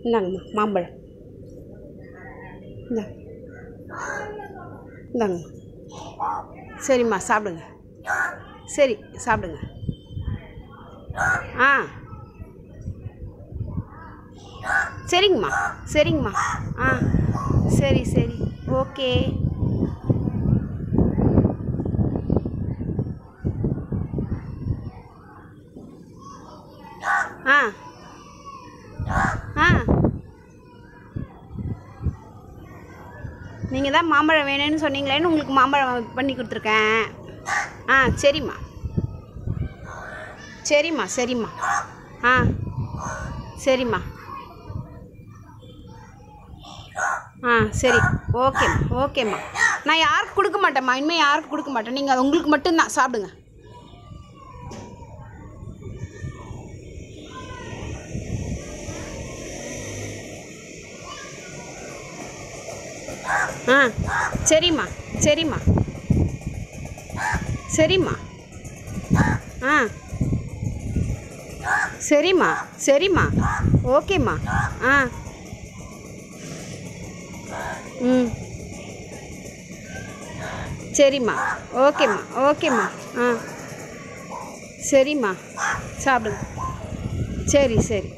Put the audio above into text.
இந்தாங்கம்மா மாம்பழம் இந்தா இந்தாங்கம்மா சரிம்மா சாப்பிடுங்க சரி சாப்பிடுங்க ஆ சரிங்கம்மா சரிங்கம்மா ஆ சரி சரி ஓகே ஆ ஆ நீங்கள் தான் மாம்பழம் வேணும்னு சொன்னீங்களேன்னு உங்களுக்கு மாம்பழம் பண்ணி கொடுத்துருக்கேன் ஆ சரிம்மா சரிம்மா சரிம்மா ஆ சரிம்மா ஆ சரி ஓகேம்மா ஓகேம்மா நான் யாருக்கு கொடுக்க மாட்டேம்மா இனிமேல் யாருக்கு கொடுக்க மாட்டேன் நீங்கள் உங்களுக்கு மட்டும்தான் சாப்பிடுங்க ஆ சரிம்மா சரிம்மா சரிம்மா ஆ சரிம்மா சரிம்மா ஓகேம்மா ஆ ம் சரிம்மா ஓகேம்மா ஓகேம்மா ஆ சரிம்மா சாப்பிடுங்க சரி சரி